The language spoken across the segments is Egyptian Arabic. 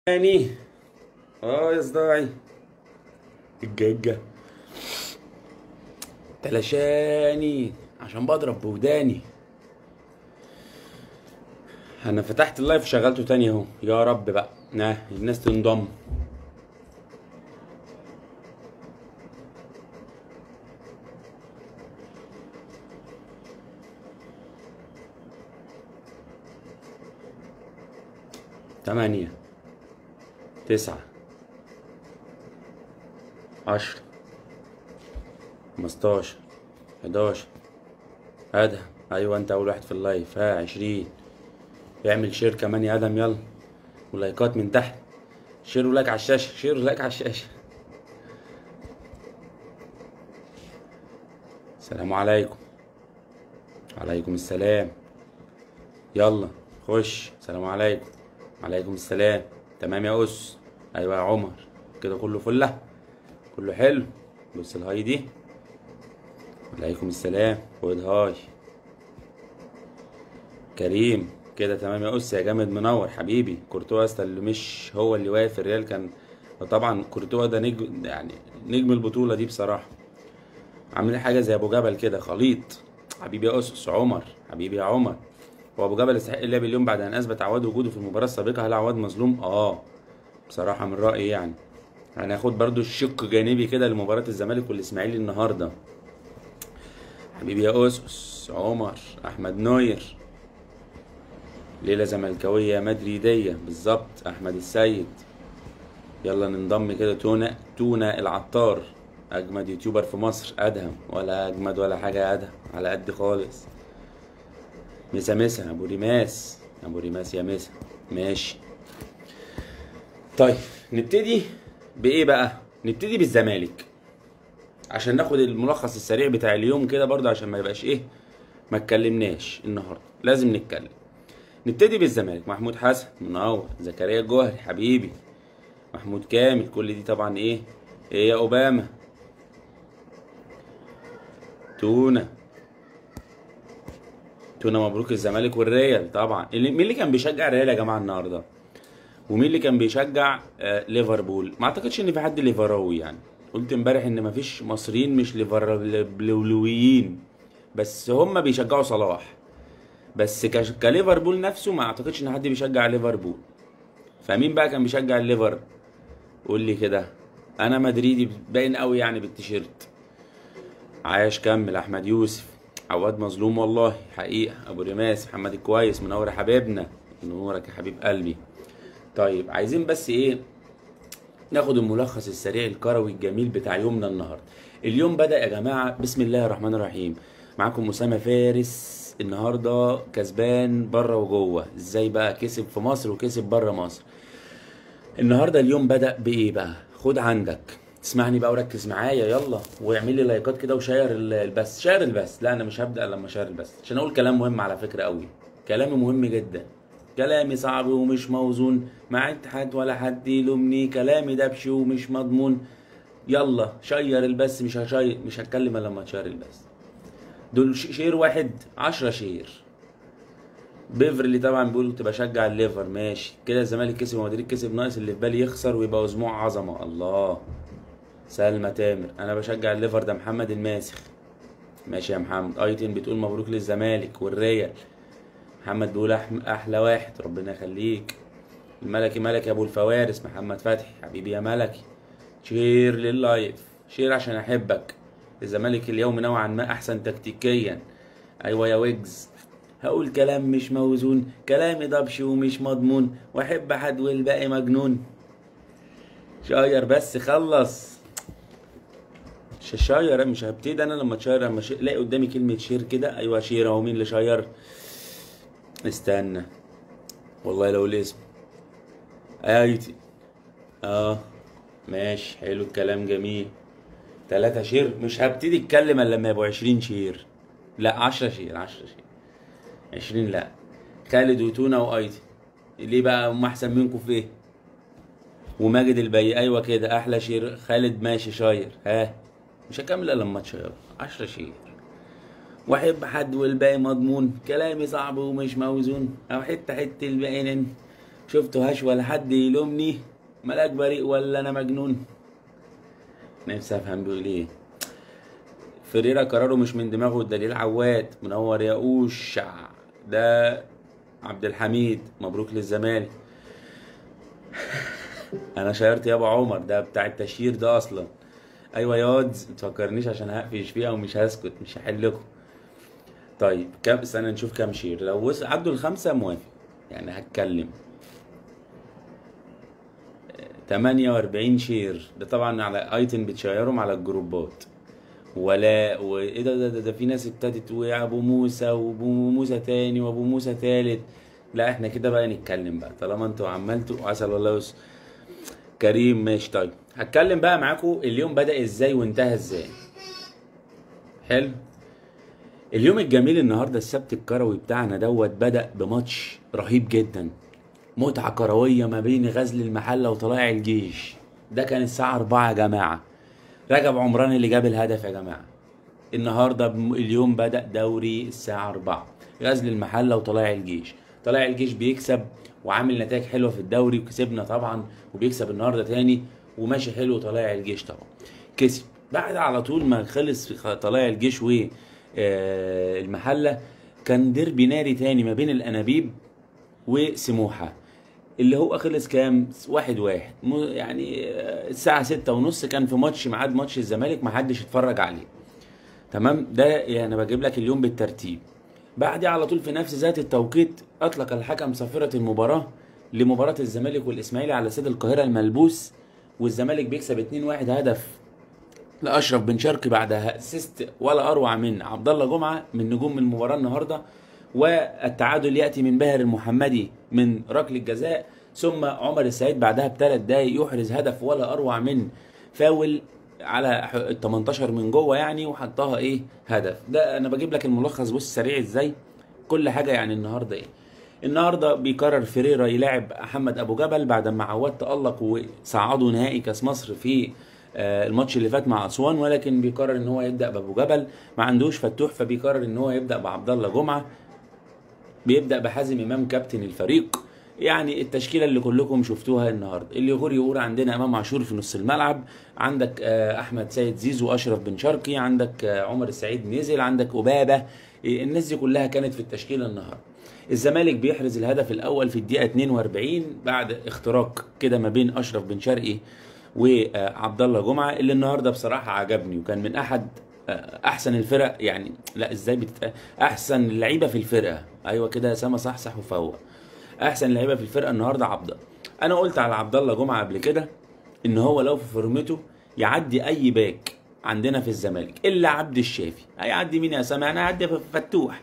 تاني اه يا صداعي الجاجة تلاشاني عشان بضرب بوداني انا فتحت اللايف وشغلته تاني اهو يا رب بقى نه الناس تنضم تمانية تسعة عشرة خمستاشر حداشر ادهم ايوه انت اول واحد في اللايف ها عشرين اعمل شير كمان يا ادم يلا ولايكات من تحت شير ولايك على الشاشة شير ولايك على الشاشة السلام عليكم عليكم السلام يلا خش السلام عليكم عليكم السلام تمام يا أس أيوة يا عمر كده كله فلة كله حلو بص الهاي دي عليكم السلام خد هاي كريم كده تمام يا أس يا جامد منور حبيبي كورتوا أصلا اللي مش هو اللي واقف في الريال كان طبعا كورتوا ده نجم يعني نجم البطولة دي بصراحة عاملين حاجة زي أبو جبل كده خليط حبيبي يا أسس عمر حبيبي يا عمر هو ابو جبل يستحق اللعب اليوم بعد ان اثبت عواد وجوده في المباراه السابقه هل عواد مظلوم اه بصراحه من رايي يعني هناخد برضو الشق جانبي كده لمباراه الزمالك والاسماعيلي النهارده حبيبي يا اسس عمر احمد نوير ليله زملكاويه مدريديه بالظبط احمد السيد يلا ننضم كده تونا تونا العطار اجمد يوتيوبر في مصر ادهم ولا اجمد ولا حاجه يا ادهم على قد خالص مسا مسا ابو ريماس ابو ريماس يا مسا ماشي طيب نبتدي بايه بقى نبتدي بالزمالك عشان ناخد الملخص السريع بتاع اليوم كده برضه عشان ما يبقاش ايه ما اتكلمناش النهارده لازم نتكلم نبتدي بالزمالك محمود حسن منور زكريا الجوهري حبيبي محمود كامل كل دي طبعا ايه ايه يا اوباما تونه تونا مبروك الزمالك والريال طبعا اللي مين اللي كان بيشجع الريال يا جماعه النهارده ومين اللي كان بيشجع آه ليفربول ما اعتقدش ان في حد ليفراوي يعني قلت امبارح ان مفيش مصريين مش ليفربولويين بس هم بيشجعوا صلاح بس كش- كليفربول نفسه ما اعتقدش ان حد بيشجع ليفربول فمين بقى كان بيشجع الليفر قول لي كده انا مدريدي باين قوي يعني بالتيشيرت عايش كمل احمد يوسف عواد مظلوم والله حقيقة ابو رماس محمد الكويس منور يا حبيبنا نورك يا حبيب قلبي طيب عايزين بس ايه ناخد الملخص السريع الكروي الجميل بتاع يومنا النهارده اليوم بدأ يا جماعة بسم الله الرحمن الرحيم معاكم أسامة فارس النهارده كسبان بره وجوه ازاي بقى كسب في مصر وكسب بره مصر النهارده اليوم بدأ بإيه بقى؟ خد عندك اسمعني بقى وركز معايا يلا واعمل لي لايكات كده وشير ال- البث شير البث لا انا مش هبدأ إلا لما شير البث عشان اقول كلام مهم على فكرة قوي كلامي مهم جدا كلامي صعب ومش موزون ما عدت حد ولا حد يلومني كلامي دبش ومش مضمون يلا شير البث مش هشير مش هتكلم الا لما تشير البث دول ش- شير واحد عشرة شير بيفرلي طبعا بيقول كنت بشجع الليفر ماشي كده الزمالك كسب ومدريد كسب ناقص اللي في بالي يخسر ويبقى اسبوع عظمه الله سلمى تامر انا بشجع الليفر ده محمد الماسخ ماشي يا محمد ايتن بتقول مبروك للزمالك والريال محمد بيقول أحم- احلى واحد ربنا يخليك الملكي ملكي ابو الفوارس محمد فتحي حبيبي يا ملكي شير لللايف شير عشان احبك الزمالك اليوم نوعا ما احسن تكتيكيا ايوه يا ويجز هقول كلام مش موزون كلامي ضبش ومش مضمون واحب حد والباقي مجنون شاير بس خلص مش هشاير مش هبتدي انا لما تشاير لما ش- الاقي قدامي كلمه شير كده ايوه شير اهو مين اللي شاير استنى والله لو الاسم ايتي اه ماشي حلو الكلام جميل تلاتة شير مش هبتدي اتكلم الا لما يبقوا عشرين شير لا عشرة شير عشرة شير عشرين لا خالد وتونا وايتي ليه بقى هم احسن منكم في ايه وماجد البي ايوه كده احلى شير خالد ماشي شاير ها مش هكمل الا لما تشير عشرة شير واحب حد والباقي مضمون كلامي صعب ومش موزون او حته حته الباقي نن شفتهاش ولا حد يلومني ملاك بريء ولا انا مجنون نفسي افهم بيقول ايه فريرا قراره مش من دماغه الدليل عواد منور يا اوش ده عبد الحميد مبروك للزمالك انا شيرت يابا عمر ده بتاع التشهير ده اصلا ايوه يا وادز متفكرنيش عشان هقفش فيها ومش هسكت مش هحلكم طيب كام استنى نشوف كام شير لو وصل عدوا الخمسه موافق يعني هتكلم 48 شير ده طبعا على ايتم بتشيرهم على الجروبات ولا وايه ده ده, ده, ده في ناس ابتدت وابو موسى وابو موسى تاني وابو موسى تالت لا احنا كده بقى نتكلم بقى طالما انتوا عملتوا عسل الله يس كريم ماشي طيب هتكلم بقى معاكم اليوم بدأ ازاي وانتهى ازاي حلو اليوم الجميل النهارده السبت الكروي بتاعنا دوت بدأ بماتش رهيب جدا متعة كروية ما بين غزل المحلة وطلائع الجيش ده كان الساعة 4 يا جماعة رجب عمران اللي جاب الهدف يا جماعة النهارده بم- اليوم بدأ دوري الساعة 4 غزل المحلة وطلائع الجيش طلائع الجيش بيكسب وعامل نتائج حلوة في الدوري وكسبنا طبعا وبيكسب النهارده تاني وماشي حلو طلائع الجيش طبعا كسب بعد على طول ما خلص خ- طلائع الجيش و آه، المحلة كان ديربي ناري تاني ما بين الأنابيب وسموحة اللي هو خلص كام واحد واحد م- يعني آه، الساعة ستة ونص كان في ماتش ميعاد ماتش الزمالك محدش اتفرج عليه تمام ده يعني انا بجيب لك اليوم بالترتيب بعدها على طول في نفس ذات التوقيت اطلق الحكم صافرة المباراة لمباراة الزمالك والاسماعيلي على استاد القاهرة الملبوس والزمالك بيكسب 2-1 هدف لاشرف بن شرقي بعد اسيست ولا اروع من عبد الله جمعه من نجوم المباراه النهارده والتعادل ياتي من باهر المحمدي من ركله جزاء ثم عمر السعيد بعدها بثلاث دقايق يحرز هدف ولا اروع من فاول على ح- ال 18 من جوه يعني وحطها ايه هدف ده انا بجيب لك الملخص بص سريع ازاي كل حاجه يعني النهارده ايه النهارده بيقرر فيريرا يلاعب احمد ابو جبل بعد ما عواد تالق وصعدوا نهائي كاس مصر في آه، الماتش اللي فات مع اسوان ولكن بيقرر ان هو يبدا بابو جبل ما عندوش فتوح فبيقرر ان هو يبدا بعبد الله جمعه بيبدا بحازم امام كابتن الفريق يعني التشكيله اللي كلكم شفتوها النهارده اللي يغور يقول عندنا امام عاشور في نص الملعب عندك آه، احمد سيد زيزو واشرف بن شرقي عندك آه، عمر السعيد نزل عندك اوبابه إيه، الناس دي كلها كانت في التشكيله النهارده الزمالك بيحرز الهدف الاول في الدقيقه 42 بعد اختراق كده ما بين اشرف بن شرقي وعبد الله جمعه اللي النهارده بصراحه عجبني وكان من احد آه، احسن الفرق يعني لا ازاي بتت... احسن اللعيبه في الفرقه ايوه كده يا سما صح صح وفوق احسن لعيبه في الفرقه النهارده عبد انا قلت على عبد الله جمعه قبل كده ان هو لو في فورمته يعدي اي باك عندنا في الزمالك الا عبد الشافي هيعدي مين يا سما يعني هيعدي فتوح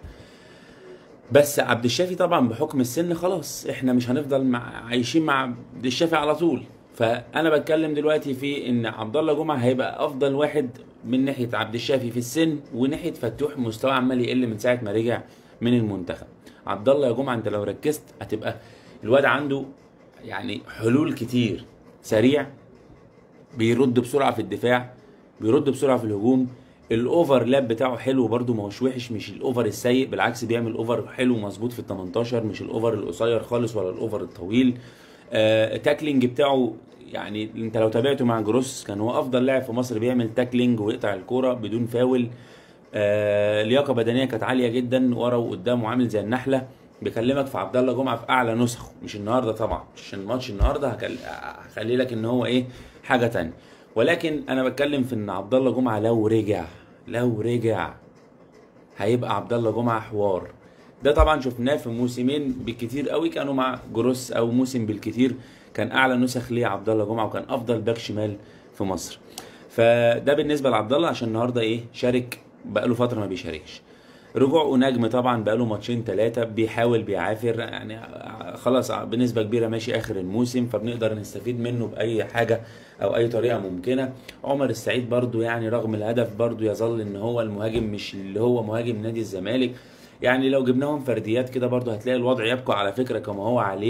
بس عبد الشافي طبعا بحكم السن خلاص احنا مش هنفضل مع عايشين مع عبد الشافي على طول فانا بتكلم دلوقتي في ان عبد الله جمعه هيبقى افضل واحد من ناحيه عبد الشافي في السن وناحيه فتوح مستواه عمال يقل من ساعه ما رجع من المنتخب عبد الله يا جمعه انت لو ركزت هتبقى الواد عنده يعني حلول كتير سريع بيرد بسرعه في الدفاع بيرد بسرعه في الهجوم الاوفرلاب بتاعه حلو برده ما هوش وحش مش الاوفر السيء بالعكس بيعمل اوفر حلو مظبوط في ال 18 مش الاوفر القصير خالص ولا الاوفر الطويل آه تاكلينج بتاعه يعني انت لو تابعته مع جروس كان هو افضل لاعب في مصر بيعمل تاكلينج ويقطع الكوره بدون فاول آه لياقه بدنيه كانت عاليه جدا ورا وقدام وعامل زي النحله بكلمك في عبد الله جمعه في اعلى نسخه مش النهارده طبعا مش عشان الماتش النهارده هكل- هخلي لك ان هو ايه حاجه تانية ولكن انا بتكلم في ان عبد الله جمعه لو رجع لو رجع هيبقى عبد الله جمعه حوار ده طبعا شفناه في موسمين بالكتير قوي كانوا مع جروس او موسم بالكتير كان اعلى نسخ ليه عبد الله جمعه وكان افضل باك شمال في مصر فده بالنسبه لعبد الله عشان النهارده ايه شارك بقاله فتره ما بيشاركش رجوع نجم طبعا بقاله ماتشين ثلاثه بيحاول بيعافر يعني خلاص بنسبه كبيره ماشي اخر الموسم فبنقدر نستفيد منه باي حاجه او اي طريقه ممكنه عمر السعيد برضو يعني رغم الهدف برضو يظل ان هو المهاجم مش اللي هو مهاجم نادي الزمالك يعني لو جبناهم فرديات كده برضو هتلاقي الوضع يبقى على فكره كما هو عليه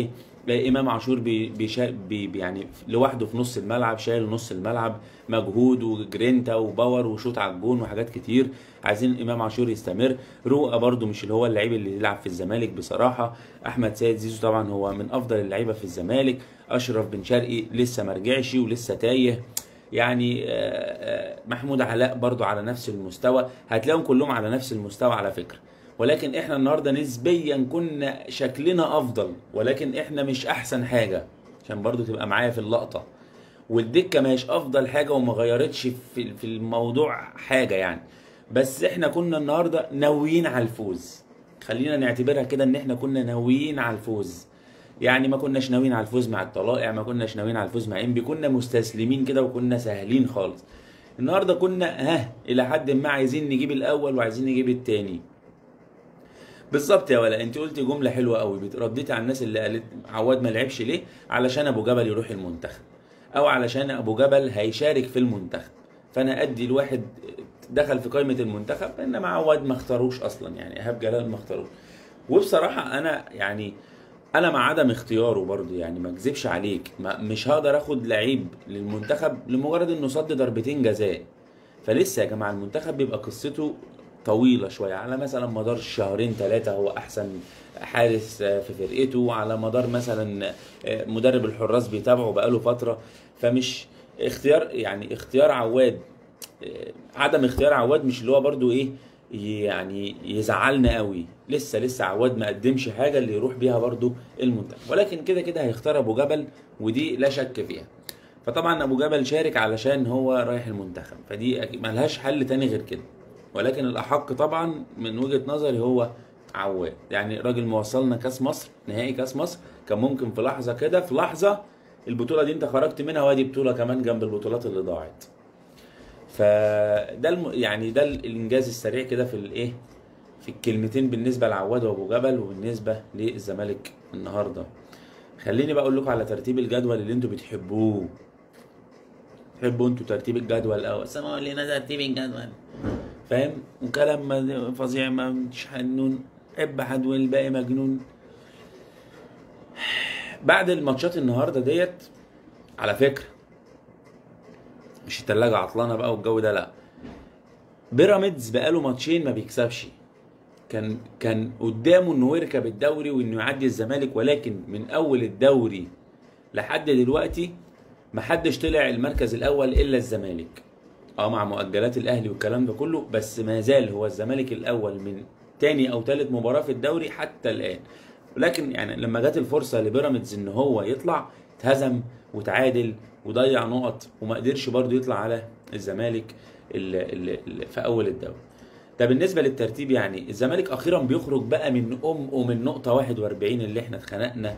لا امام عاشور بي بيشا بي بي- يعني لوحده في نص الملعب شايل نص الملعب مجهود وجرينتا وباور وشوط على الجون وحاجات كتير عايزين امام عاشور يستمر رؤى برده مش اللي هو اللعيب اللي يلعب في الزمالك بصراحه احمد سيد زيزو طبعا هو من افضل اللعيبه في الزمالك اشرف بن شرقي لسه ما رجعش ولسه تايه يعني آه، آه، محمود علاء برضو على نفس المستوى هتلاقيهم كلهم على نفس المستوى على فكره ولكن احنا النهارده نسبيا كنا شكلنا افضل ولكن احنا مش احسن حاجه عشان برضو تبقى معايا في اللقطه والدكه مش افضل حاجه وما غيرتش في في الموضوع حاجه يعني بس احنا كنا النهارده ناويين على الفوز خلينا نعتبرها كده ان احنا كنا ناويين على الفوز يعني ما كناش ناويين على الفوز مع الطلائع ما كناش ناويين على الفوز مع انبي كنا مستسلمين كده وكنا سهلين خالص النهارده كنا ها الى حد ما عايزين نجيب الاول وعايزين نجيب التاني بالظبط يا ولا انت قلتي جمله حلوه قوي رديتي على الناس اللي قالت عواد ما لعبش ليه علشان ابو جبل يروح المنتخب او علشان ابو جبل هيشارك في المنتخب فانا ادي الواحد دخل في قائمه المنتخب انما عواد ما اختاروش اصلا يعني ايهاب جلال ما اختاروش وبصراحه انا يعني انا مع عدم اختياره برضه يعني ما اكذبش عليك ما مش هقدر اخد لعيب للمنتخب لمجرد انه صد ضربتين جزاء فلسه يا جماعه المنتخب بيبقى قصته طويله شويه على مثلا مدار شهرين ثلاثه هو احسن حارس في فرقته على مدار مثلا مدرب الحراس بيتابعه بقاله فتره فمش اختيار يعني اختيار عواد عدم اختيار عواد مش اللي هو برضو ايه يعني يزعلنا قوي لسه لسه عواد ما قدمش حاجه اللي يروح بيها برضو المنتخب ولكن كده كده هيختار ابو جبل ودي لا شك فيها فطبعا ابو جبل شارك علشان هو رايح المنتخب فدي أكيد ملهاش حل تاني غير كده ولكن الاحق طبعا من وجهه نظري هو عواد يعني راجل موصلنا كاس مصر نهائي كاس مصر كان ممكن في لحظه كده في لحظه البطوله دي انت خرجت منها وادي بطوله كمان جنب البطولات اللي ضاعت فده الم... يعني ده الانجاز السريع كده في الايه في الكلمتين بالنسبه لعواد وابو جبل وبالنسبه للزمالك النهارده خليني بقى اقول لكم على ترتيب الجدول اللي انتوا بتحبوه تحبوا انتوا ترتيب الجدول الاول سمعوا لنا ترتيب الجدول فاهم وكلام فظيع ما مش حنون حب حد والباقي مجنون بعد الماتشات النهارده ديت على فكره مش التلاجة عطلانة بقى والجو ده لا بيراميدز بقاله ماتشين ما بيكسبش كان كان قدامه انه يركب الدوري وانه يعدي الزمالك ولكن من اول الدوري لحد دلوقتي ما حدش طلع المركز الاول الا الزمالك اه مع مؤجلات الاهلي والكلام ده كله بس ما زال هو الزمالك الاول من تاني او تالت مباراه في الدوري حتى الان ولكن يعني لما جت الفرصه لبيراميدز ان هو يطلع اتهزم وتعادل وضيع نقط وما قدرش برضه يطلع على الزمالك اللي اللي في اول الدوري ده بالنسبه للترتيب يعني الزمالك اخيرا بيخرج بقى من ام ومن نقطه 41 اللي احنا اتخنقنا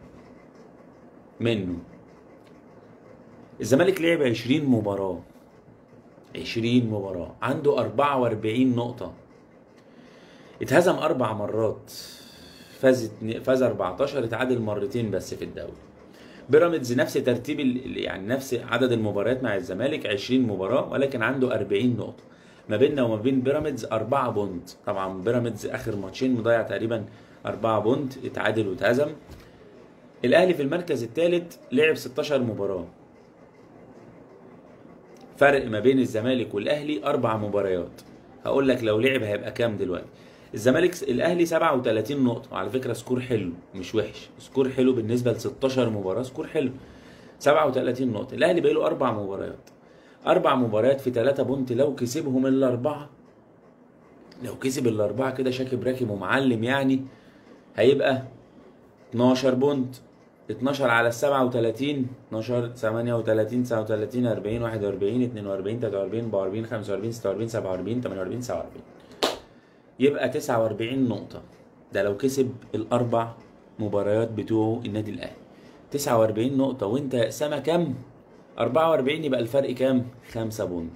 منه الزمالك لعب 20 مباراه 20 مباراه عنده 44 نقطه اتهزم اربع مرات فاز فاز 14 اتعادل مرتين بس في الدوري بيراميدز نفس ترتيب يعني نفس عدد المباريات مع الزمالك 20 مباراه ولكن عنده 40 نقطه ما بيننا وما بين بيراميدز 4 بونت طبعا بيراميدز اخر ماتشين مضيع تقريبا 4 بونت اتعادل واتهزم الاهلي في المركز الثالث لعب 16 مباراه فرق ما بين الزمالك والاهلي اربع مباريات هقول لك لو لعب هيبقى كام دلوقتي الزمالك الاهلي 37 نقطه وعلى فكره سكور حلو مش وحش سكور حلو بالنسبه ل 16 مباراه سكور حلو 37 نقطه الاهلي بقى له اربع مباريات اربع مباريات في 3 بونت لو كسبهم الاربعه لو كسب الاربعه كده شاكب راكب ومعلم يعني هيبقى 12 بونت 12 على ال 37 12 38 39 40 41 42 43 44 45 46 47 48 47 يبقى 49 نقطة ده لو كسب الأربع مباريات بتوعه النادي الأهلي 49 نقطة وأنت سما كام؟ 44 يبقى الفرق كام؟ 5 بونت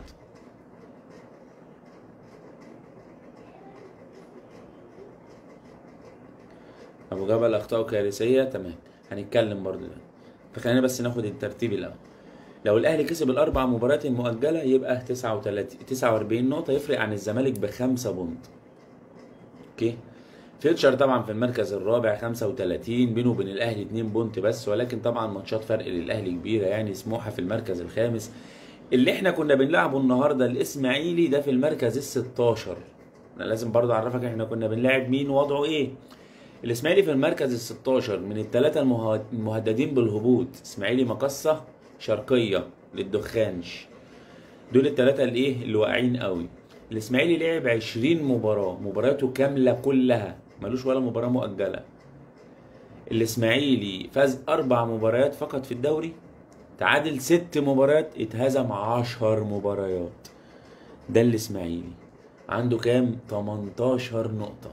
أبو جبل أخطاء كارثية تمام هنتكلم برضه ده فخلينا بس ناخد الترتيب الأول لو الأهلي كسب الأربع مباريات المؤجلة يبقى 39 49 نقطة يفرق عن الزمالك بخمسة بونت اوكي فيوتشر طبعا في المركز الرابع 35 بينه وبين الاهلي 2 بونت بس ولكن طبعا ماتشات فرق للاهلي كبيره يعني سموحه في المركز الخامس اللي احنا كنا بنلعبه النهارده الاسماعيلي ده في المركز ال 16 انا لازم برضه اعرفك احنا كنا بنلاعب مين وضعه ايه الاسماعيلي في المركز ال 16 من الثلاثه المهددين بالهبوط اسماعيلي مقصه شرقيه للدخانش دول الثلاثه اللي ايه اللي واقعين قوي الاسماعيلي لعب 20 مباراه مبارياته كامله كلها ملوش ولا مباراه مؤجله الاسماعيلي فاز اربع مباريات فقط في الدوري تعادل ست مباريات اتهزم عشر مباريات ده الاسماعيلي عنده كام 18 نقطة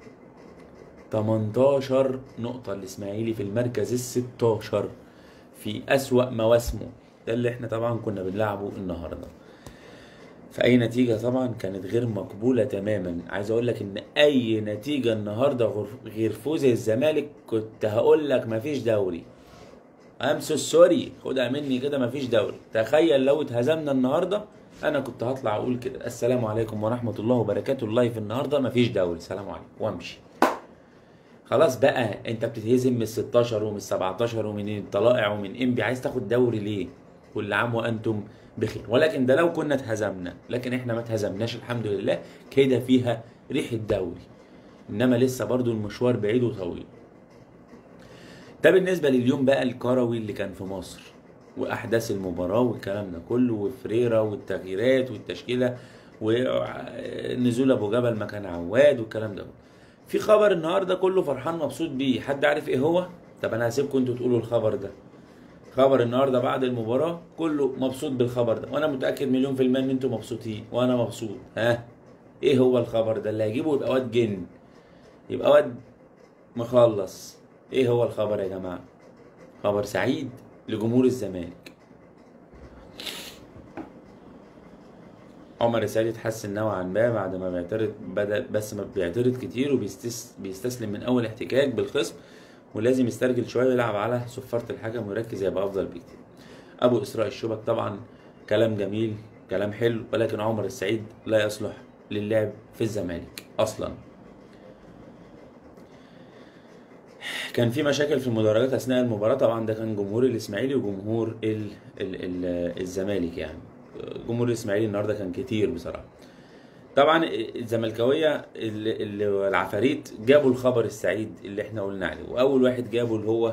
18 نقطة الاسماعيلي في المركز ال 16 في أسوأ مواسمه ده اللي احنا طبعا كنا بنلعبه النهارده فأي نتيجة طبعا كانت غير مقبولة تماما عايز أقول لك إن أي نتيجة النهاردة غير فوز الزمالك كنت هقول لك مفيش دوري ام سو سوري خدها مني كده مفيش دوري تخيل لو اتهزمنا النهارده انا كنت هطلع اقول كده السلام عليكم ورحمه الله وبركاته اللايف النهارده مفيش دوري سلام عليكم وامشي خلاص بقى انت بتتهزم من ال 16 ومن ال 17 ومن الطلائع ومن انبي عايز تاخد دوري ليه؟ كل عام وانتم بخير ولكن ده لو كنا اتهزمنا لكن احنا ما اتهزمناش الحمد لله كده فيها ريحه دوري انما لسه برضو المشوار بعيد وطويل ده بالنسبه لليوم بقى الكروي اللي كان في مصر واحداث المباراه والكلام ده كله وفريرا والتغييرات والتشكيله ونزول ابو جبل مكان عواد والكلام ده في خبر النهارده كله فرحان مبسوط بيه حد عارف ايه هو طب انا هسيبكم انتوا تقولوا الخبر ده خبر النهارده بعد المباراه كله مبسوط بالخبر ده وانا متاكد مليون في الميه ان انتوا مبسوطين وانا مبسوط ها ايه هو الخبر ده اللي هيجيبه يبقى واد جن يبقى واد مخلص ايه هو الخبر يا جماعه خبر سعيد لجمهور الزمالك عمر السعيد اتحسن نوعا ما بعد ما بيعترض بدا بس ما بيعترض كتير وبيستسلم من اول احتكاك بالخصم ولازم يسترجل شويه ويلعب على صفاره الحكم ويركز يبقى افضل بكتير ابو اسراء الشبك طبعا كلام جميل كلام حلو ولكن عمر السعيد لا يصلح للعب في الزمالك اصلا كان في مشاكل في المدرجات اثناء المباراه طبعا ده كان جمهور الاسماعيلي وجمهور ال ال ال الزمالك يعني جمهور الاسماعيلي النهارده كان كتير بصراحه طبعا الزملكاويه العفاريت جابوا الخبر السعيد اللي احنا قلنا عليه واول واحد جابه اللي هو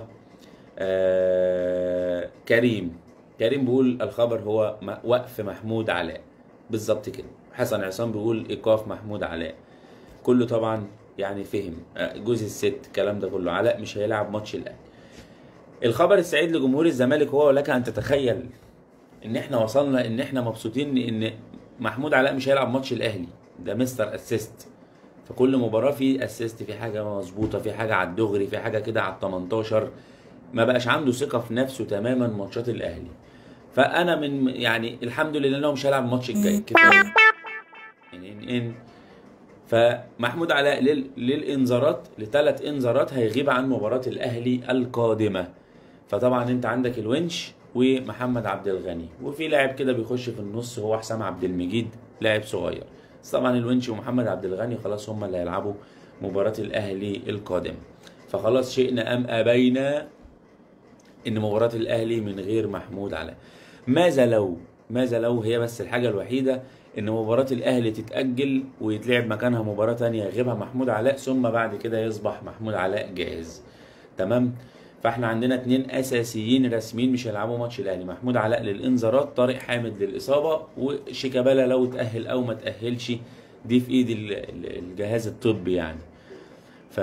آه كريم كريم بيقول الخبر هو وقف محمود علاء بالظبط كده حسن عصام بيقول ايقاف محمود علاء كله طبعا يعني فهم جوز الست الكلام ده كله علاء مش هيلعب ماتش الاهلي الخبر السعيد لجمهور الزمالك هو لك ان تتخيل ان احنا وصلنا ان احنا مبسوطين ان محمود علاء مش هيلعب ماتش الاهلي ده مستر اسيست فكل مباراه في اسيست في حاجه مظبوطه في حاجه على الدغري في حاجه كده على ال 18 ما بقاش عنده ثقه في نفسه تماما ماتشات الاهلي فانا من يعني الحمد لله انه مش هيلعب الماتش الجاي كفايه يعني ان فمحمود علاء لل... للانذارات لثلاث انذارات هيغيب عن مباراه الاهلي القادمه فطبعا انت عندك الونش ومحمد عبد الغني وفي لاعب كده بيخش في النص هو حسام عبد المجيد لاعب صغير بس طبعا الونش ومحمد عبد الغني خلاص هم اللي هيلعبوا مباراه الاهلي القادمه فخلاص شئنا ام ابينا ان مباراه الاهلي من غير محمود علاء ماذا لو ماذا لو هي بس الحاجه الوحيده ان مباراة الاهلي تتأجل ويتلعب مكانها مباراة تانية يغيبها محمود علاء ثم بعد كده يصبح محمود علاء جاهز تمام فاحنا عندنا اتنين اساسيين رسميين مش هيلعبوا ماتش الاهلي محمود علاء للانذارات طارق حامد للاصابة وشيكابالا لو تأهل او ما تأهلش دي في ايد الجهاز الطبي يعني ف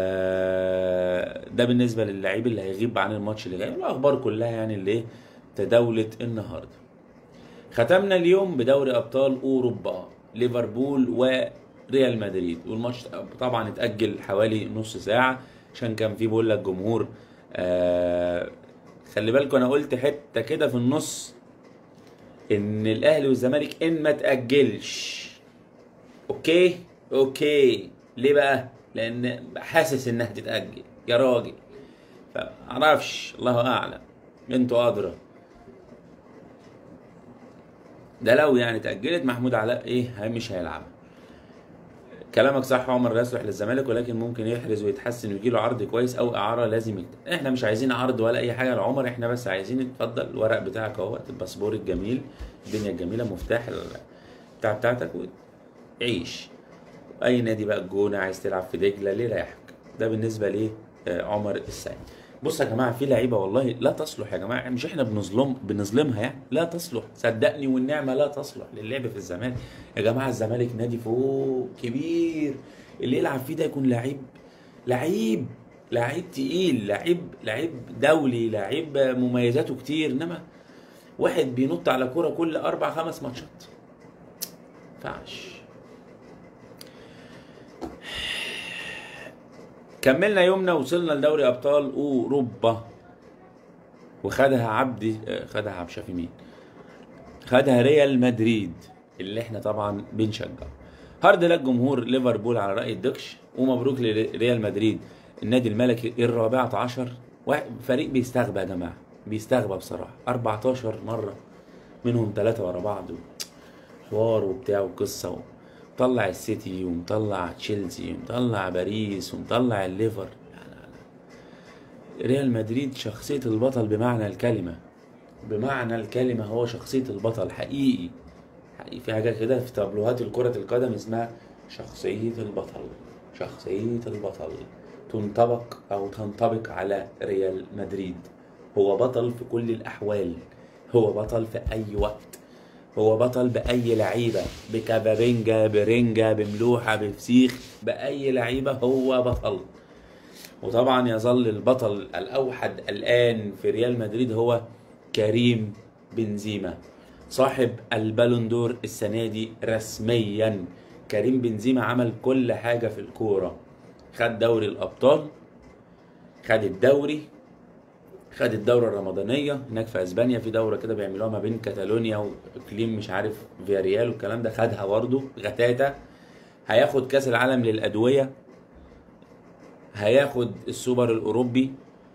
ده بالنسبة للعيب اللي هيغيب عن الماتش اللي جاي الاخبار كلها يعني اللي تداولت النهارده ختمنا اليوم بدوري ابطال اوروبا ليفربول وريال مدريد والماتش طبعا اتاجل حوالي نص ساعه عشان كان في بقول لك جمهور آه خلي بالكم انا قلت حته كده في النص ان الاهلي والزمالك ان ما تاجلش اوكي اوكي ليه بقى لان حاسس انها تتاجل يا راجل فمعرفش الله اعلم انتوا ادرى ده لو يعني تأجلت محمود علاء ايه مش هيلعب كلامك صح عمر لا يصلح للزمالك ولكن ممكن يحرز ويتحسن ويجي له عرض كويس او اعاره لازم يكتب. احنا مش عايزين عرض ولا اي حاجه لعمر احنا بس عايزين اتفضل الورق بتاعك اهوت الباسبور الجميل الدنيا الجميله مفتاح ال- بتاع بتاعتك وعيش اي نادي بقى الجونه عايز تلعب في دجله ليه رايحك ده بالنسبه ليه آه، عمر السعيد بص يا جماعه في لعيبه والله لا تصلح يا جماعه مش احنا بنظلم بنظلمها يعني لا تصلح صدقني والنعمه لا تصلح للعب في الزمالك يا جماعه الزمالك نادي فوق كبير اللي يلعب فيه ده يكون لعيب لعيب لعيب تقيل لعيب لعيب دولي لعيب مميزاته كتير انما واحد بينط على كوره كل اربع خمس ماتشات ينفعش كملنا يومنا وصلنا لدوري ابطال اوروبا وخدها عبد آه، خدها عبد شافي مين خدها ريال مدريد اللي احنا طبعا بنشجعه هارد لك جمهور ليفربول على راي الدكش ومبروك لريال مدريد النادي الملكي الرابعة عشر واحد- فريق بيستغبى يا جماعه بيستغبى بصراحه 14 مره منهم ثلاثه ورا بعض حوار وبتاع وقصه مطلع السيتي ومطلع تشيلسي ومطلع باريس ومطلع الليفر لا لا لا. ريال مدريد شخصية البطل بمعنى الكلمة بمعنى الكلمة هو شخصية البطل حقيقي حقيقي في حاجة كده في تابلوهات الكرة القدم اسمها شخصية البطل شخصية البطل تنطبق أو تنطبق على ريال مدريد هو بطل في كل الأحوال هو بطل في أي وقت هو بطل بأي لعيبة بكابابينجا برينجا بملوحة بفسيخ بأي لعيبة هو بطل وطبعا يظل البطل الأوحد الآن في ريال مدريد هو كريم بنزيما صاحب البالون دور السنة دي رسميا كريم بنزيما عمل كل حاجة في الكورة خد دوري الأبطال خد الدوري خد الدورة الرمضانية هناك في اسبانيا في دورة كده بيعملوها ما بين كاتالونيا واقليم مش عارف فياريال والكلام ده خدها برضه غتاتا هياخد كاس العالم للأدوية هياخد السوبر الأوروبي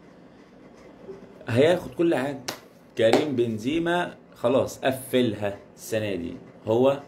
هياخد كل حاجة كريم بنزيما خلاص قفلها السنة دي هو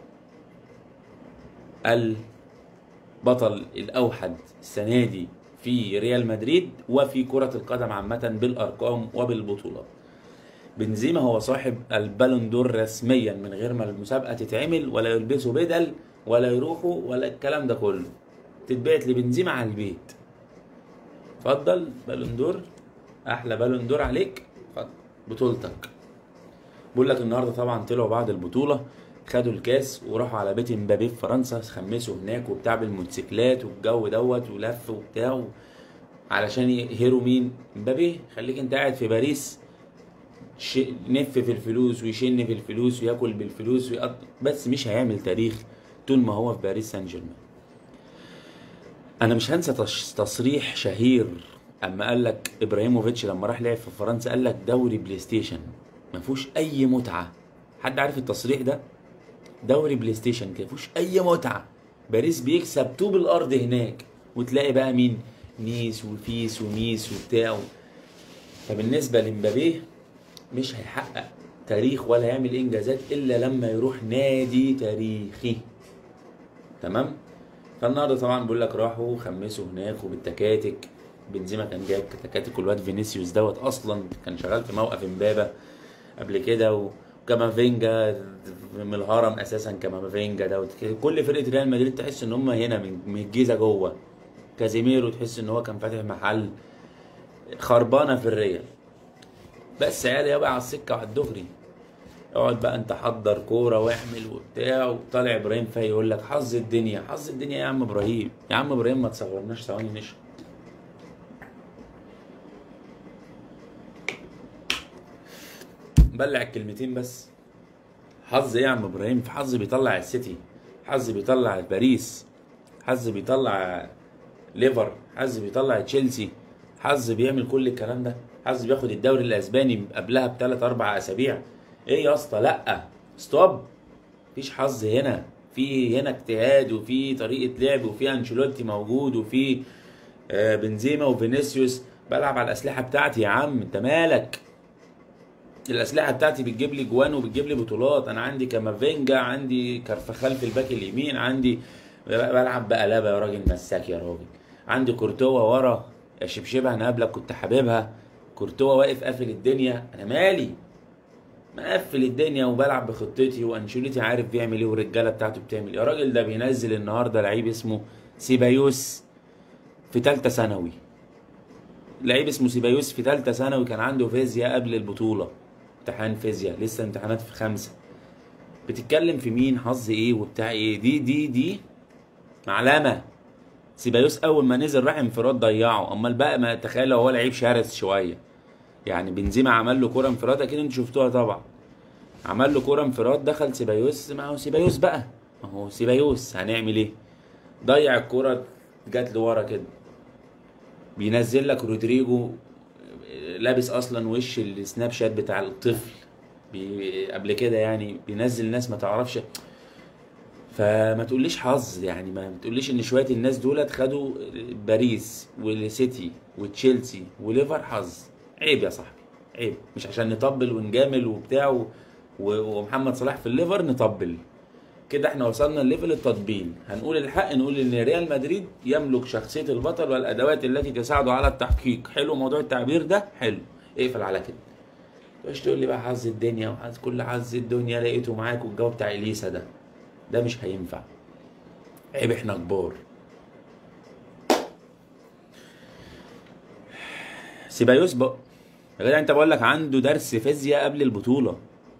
البطل الأوحد السنة دي في ريال مدريد وفي كرة القدم عامة بالأرقام وبالبطولات بنزيما هو صاحب البالون دور رسميا من غير ما المسابقة تتعمل ولا يلبسوا بدل ولا يروحوا ولا الكلام ده كله تتبعت لبنزيما على البيت اتفضل بالون دور احلى بالون دور عليك اتفضل بطولتك بقول لك النهارده طبعا طلعوا بعد البطوله خدوا الكاس وراحوا على بيت امبابي في فرنسا خمسوا هناك وبتاع بالموتوسيكلات والجو دوت ولف وبتاع و- علشان يهروا مين امبابي خليك انت قاعد في باريس ش... نف في الفلوس ويشن في الفلوس وياكل بالفلوس ويقط... بس مش هيعمل تاريخ طول ما هو في باريس سان جيرمان انا مش هنسى تش- تصريح شهير اما قال لك ابراهيموفيتش لما راح لعب في فرنسا قال لك دوري بلاي ستيشن ما فيهوش اي متعه حد عارف التصريح ده دوري بلاي ستيشن كده فيهوش اي متعه باريس بيكسب طوب الارض هناك وتلاقي بقى مين نيس وفيس وميس وبتاع فبالنسبه لمبابي مش هيحقق تاريخ ولا يعمل انجازات الا لما يروح نادي تاريخي تمام فالنهارده طبعا بيقول لك راحوا خمسوا هناك وبالتكاتك بنزيما كان جايب تكاتك والواد فينيسيوس دوت اصلا كان شغال في موقف امبابه قبل كده و- وكامافينجا من الهرم اساسا كامافينجا دوت كل فرقه ريال مدريد تحس ان هم هنا من من الجيزه جوه كازيميرو تحس ان هو كان فاتح محل خربانه في الريال بس عيال يابا على السكه وعلى الدغري اقعد بقى انت حضر كوره واعمل وبتاع وطالع ابراهيم فاي يقول لك حظ الدنيا حظ الدنيا يا عم ابراهيم يا عم ابراهيم ما تصورناش ثواني نشرب بلع الكلمتين بس حظ ايه يا عم ابراهيم في حظ بيطلع السيتي حظ بيطلع باريس حظ بيطلع ليفر حظ بيطلع تشيلسي حظ بيعمل كل الكلام ده حظ بياخد الدوري الاسباني قبلها بثلاث اربع اسابيع ايه يا اسطى لا ستوب مفيش حظ هنا في هنا اجتهاد وفي طريقه لعب وفي انشيلوتي موجود وفي آه، بنزيما وفينيسيوس بلعب على الاسلحه بتاعتي يا عم انت مالك الاسلحه بتاعتي بتجيب لي جوان وبتجيب لي بطولات انا عندي كامافينجا عندي كارفخال في الباك اليمين عندي بلعب بقلبه يا راجل مساك يا راجل عندي كورتوا ورا يا شبشبه انا قبلك كنت حاببها كورتوا واقف قافل الدنيا انا مالي مقفل الدنيا وبلعب بخطتي وانشيلوتي عارف بيعمل ايه والرجاله بتاعته بتعمل ايه يا راجل ده بينزل النهارده لعيب اسمه سيبايوس في ثالثه ثانوي لعيب اسمه سيبايوس في ثالثه ثانوي كان عنده فيزياء قبل البطوله امتحان فيزياء لسه امتحانات في خمسه بتتكلم في مين حظ ايه وبتاع ايه دي دي دي معلمه سيبايوس اول ما نزل راح انفراد ضيعه امال بقى ما تخيل لو هو لعيب شرس شويه يعني بنزيما عمل له كوره انفراد اكيد انتوا شفتوها طبعا عمل له كوره انفراد دخل سيبايوس ما هو سيبايوس بقى ما هو سيبايوس هنعمل ايه ضيع الكوره جات لورا كده بينزل لك رودريجو لابس اصلا وش السناب شات بتاع الطفل بي قبل كده يعني بينزل ناس ما تعرفش فما تقوليش حظ يعني ما تقوليش ان شويه الناس دولت خدوا باريس والسيتي وتشيلسي وليفر حظ عيب يا صاحبي عيب مش عشان نطبل ونجامل وبتاع و... ومحمد صلاح في الليفر نطبل كده احنا وصلنا لليفل التطبيل هنقول الحق نقول ان ريال مدريد يملك شخصيه البطل والادوات التي تساعده على التحقيق حلو موضوع التعبير ده حلو اقفل على كده مش تقول لي بقى حظ الدنيا وحظ كل حظ الدنيا لقيته معاك والجو بتاع اليسا ده ده مش هينفع عيب احنا كبار سيبايوس بقى يا جدع انت بقول لك عنده درس فيزياء قبل البطوله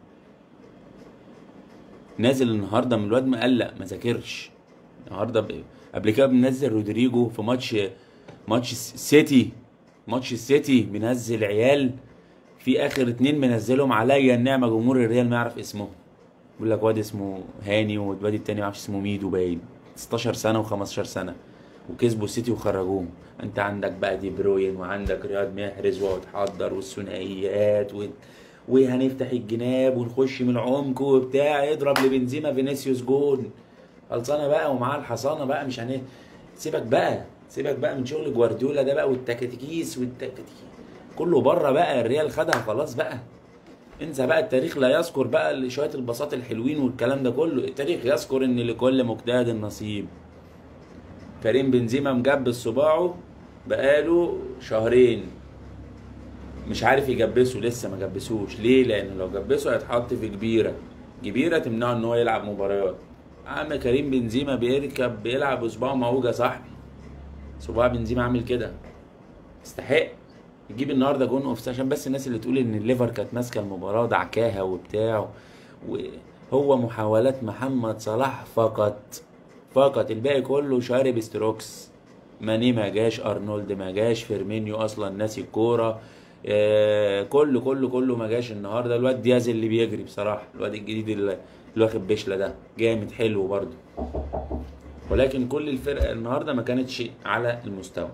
نازل النهارده من الواد مقلق ما ذاكرش النهارده ب... قبل كده بننزل رودريجو في ماتش ماتش السيتي ماتش السيتي بنزل عيال في اخر اتنين منزلهم عليا النعمه جمهور الريال ما يعرف اسمهم بيقول لك واد اسمه هاني والواد التاني ما يعرفش اسمه ميدو باين 16 سنه و15 سنه وكسبوا السيتي وخرجوهم انت عندك بقى دي بروين وعندك رياض محرز وتحضر والثنائيات و... وهنفتح الجناب ونخش من العمق وبتاع اضرب لبنزيما فينيسيوس جون خلصانه بقى ومعاه الحصانه بقى مش هن سيبك بقى سيبك بقى من شغل جوارديولا ده بقى والتكاتيكيس والتكاتيكيس كله بره بقى الريال خدها خلاص بقى انسى بقى التاريخ لا يذكر بقى شويه البساط الحلوين والكلام ده كله التاريخ يذكر ان لكل مجتهد نصيب كريم بنزيما مجبس صباعه بقاله شهرين مش عارف يجبسه لسه ما جبسوش ليه لان لو جبسه هيتحط في كبيره كبيره تمنعه ان هو يلعب مباريات عم كريم بنزيما بيركب بيلعب بصباعه موجه صاحبي صباع بنزيما عامل كده يستحق يجيب النهارده جون اوف عشان بس الناس اللي تقول ان الليفر كانت ماسكه المباراه دعكاها وبتاع وهو محاولات محمد صلاح فقط فقط الباقي كله شارب ستروكس ماني ما جاش ارنولد ما جاش فيرمينيو اصلا ناسي الكوره آه كله كله كله ما جاش النهارده الواد دياز اللي بيجري بصراحه الواد الجديد اللي اللي واخد بشله ده جامد حلو برضه ولكن كل الفرقه النهارده ما كانتش على المستوى